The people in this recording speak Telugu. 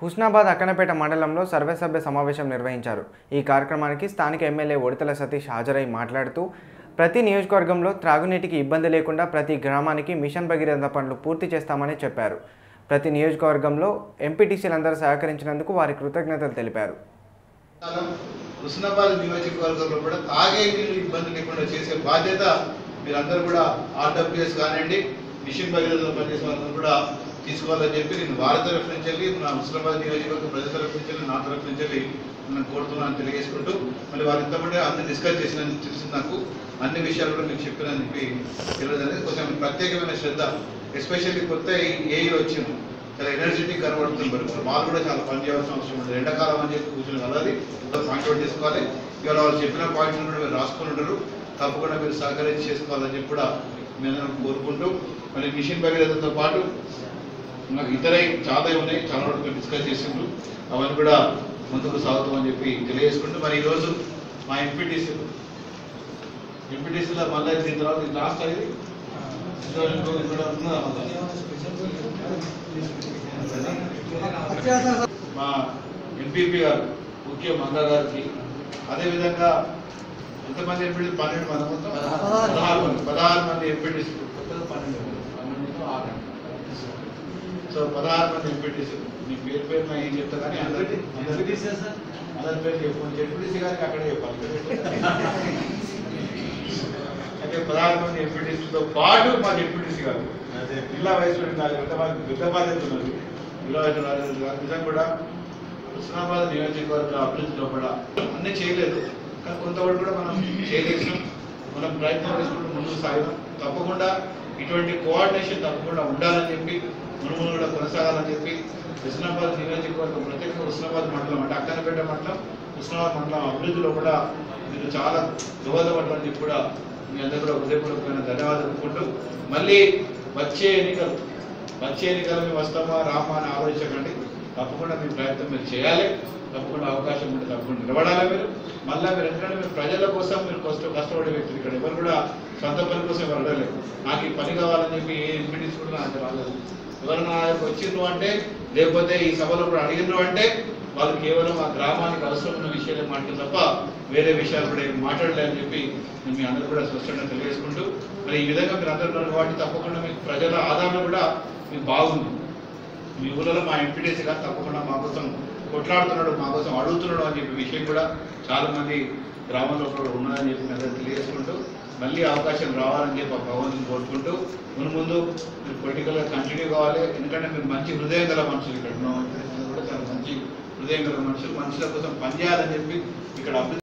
హుస్నాబాద్ అక్కనపేట మండలంలో సర్వసభ్య సమావేశం నిర్వహించారు ఈ కార్యక్రమానికి స్థానిక ఎమ్మెల్యే ఒడితల సతీష్ హాజరై మాట్లాడుతూ ప్రతి నియోజకవర్గంలో త్రాగునీటికి ఇబ్బంది లేకుండా ప్రతి గ్రామానికి మిషన్ భగీరథ పనులు పూర్తి చేస్తామని చెప్పారు ప్రతి నియోజకవర్గంలో ఎంపీటీసీలందరూ సహకరించినందుకు వారి కృతజ్ఞతలు తెలిపారు కాలం హుస్నాబాద్ నియోజకవర్గంలో కూడా తాగే నీళ్ళు ఇబ్బంది లేకుండా చేసే బాధ్యత మీరందరూ కూడా ఆర్డబ్ల్యూఎస్ కానివ్వండి మిషన్ భగీరథలో పనిచేసే వాళ్ళని కూడా తీసుకోవాలని చెప్పి నేను వారి తరఫు నుంచి వెళ్ళి నా హుస్నాబాద్ నియోజకవర్గ ప్రజల తరఫు నుంచి వెళ్ళి నా తరఫు నుంచి వెళ్ళి నేను కోరుతున్నాను తెలియజేసుకుంటూ మళ్ళీ వారి ఇంతమంది అన్ని డిస్కస్ చేసిన తెలిసింది నాకు అన్ని విషయాలు కూడా మీకు చెప్పిన చెప్పి తెలియదు అనేది కొంచెం ప్రత్యేకమైన శ్రద్ధ ఎస్పెషల్లీ కొత్త ఏఈ వచ్చింది చాలా ఎనర్జెటిక్ కనబడుతుంది మరి మరి వాళ్ళు కూడా చాలా పని చేయాల్సిన అవసరం ఉంటుంది ఎండాకాలం అని చెప్పి కూర్చొని వెళ్ళాలి పాయింట్ అవుట్ చేసుకోవాలి ఇవాళ వాళ్ళు చెప్పిన పాయింట్స్ కూడా మీరు రాసుకొని ఉంటారు తప్పకుండా మీరు సహకరించి చేసుకోవాలని చెప్పి కూడా నేను కోరుకుంటూ మరి మిషన్ భగీరథతో పాటు నాకు ఇతర చాలా ఉన్నాయి చాలా వరకు డిస్కస్ చేసిండ్రు అవన్నీ కూడా ముందుకు సాగుతామని చెప్పి తెలియజేసుకుంటూ మరి ఈరోజు మా ఎంపీటీసీలు ఎంపీటీసీలో మళ్ళీ దీని తర్వాత ఇది లాస్ట్ అయింది ఇంకా ఇంకో ఇక్కడ ఉన్నదా మళ్ళా? మా ఎంపీపీ గారు ముఖ్య మంగా గారికి అదేవిధంగా ఎంతమంది ఎంపీ పన్నెండు మంది మొత్తం పదహారు మంది పదహారు మంది ఎంపీటీసీ పన్నెండు పన్నెండు ఆరు సో పదహారు మంది ఎంపీటీసీ మీ పేరు పేరు నా ఏం చెప్తా కానీ అందరికీ అందరికీ అందరి పేరు చెప్పు ఎంపీటీసీ గారికి అక్కడే చెప్పాలి అంటే పదహారు మంది ఎంపీటీసీతో పాటు మా ఎంపీటీసీ గారు జిల్లా వైస్ ప్రెసిడెంట్ పెద్ద బాధ్యత పెద్ద బాధ్యత ఉన్నది జిల్లా వైస్ ప్రెసిడెంట్ గారు నిజంగా కూడా హుస్నాబాద్ నియోజకవర్గ అభివృద్ధిలో కూడా అన్నీ చేయలేదు కానీ కొంతవరకు కూడా మనం చేయలేసినాం మనం ప్రయత్నం చేసుకుంటూ ముందుకు సాగినాం తప్పకుండా ఇటువంటి కోఆర్డినేషన్ తప్పకుండా ఉండాలని చెప్పి మునుమును కూడా కొనసాగాలని చెప్పి హుస్నాబాద్ నియోజకవర్గం ప్రత్యేకంగా హుస్నాబాద్ మండలం అంటే అక్కనపేట మండలం హుస్నాబాద్ మండలం అభివృద్ధిలో కూడా మీరు చాలా దోహదపడాలని చెప్పి కూడా మీ అందరూ కూడా హృదయపూర్వకమైన ధన్యవాదాలు అనుకుంటూ మళ్ళీ వచ్చే ఎన్నికలు వచ్చే ఎన్నికలు మేము వస్తామా రామా అని ఆలోచించకండి తప్పకుండా మీ ప్రయత్నం మీరు చేయాలి తప్పకుండా అవకాశం ఉంటే తప్పకుండా నిలబడాలి మీరు మళ్ళీ మీరు ఎందుకంటే మీరు ప్రజల కోసం మీరు కష్ట కష్టపడే వ్యక్తులు ఇక్కడ ఎవరు కూడా సొంత పని కోసం ఎవరు అడగలేదు నాకు ఈ పని కావాలని చెప్పి ఏ ఎంపీటీస్ కూడా నాకు రాలేదు ఎవరైనా నా దగ్గరకు వచ్చిండ్రు అంటే లేకపోతే ఈ సభలో కూడా అడిగిండ్రు అంటే వాళ్ళు కేవలం ఆ గ్రామానికి అవసరం ఉన్న విషయాలే మాట్లాడు తప్ప వేరే విషయాలు కూడా ఏమి మాట్లాడలేదని చెప్పి నేను మీ అందరూ కూడా స్పష్టంగా తెలియజేసుకుంటూ మరి ఈ విధంగా మీరు అందరూ ఉన్నారు కాబట్టి తప్పకుండా మీకు ప్రజల ఆదరణ కూడా మీకు బాగుంది మీ ఊళ్ళో మా ఎంపీటీసీ గారు తప్పకుండా మా కోసం కొట్లాడుతున్నాడు మా కోసం అడుగుతున్నాడు అని చెప్పి విషయం కూడా చాలా మంది గ్రామంలో కూడా ఉన్నదని చెప్పి మీ అందరూ తెలియజేసుకుంటూ మళ్ళీ అవకాశం రావాలని చెప్పి ఆ భగవంతుని కోరుకుంటూ ముందు ముందు మీరు పొలిటికల్గా కంటిన్యూ కావాలి ఎందుకంటే మీరు మంచి హృదయం గల మనుషులు ఇక్కడ ఉన్న ఎంపీటీసీ కూడా చాలా మంచి హృదయం గల మనుషులు మనుషుల కోసం పనిచేయాలని చెప్పి ఇక్కడ అభివృద్ధి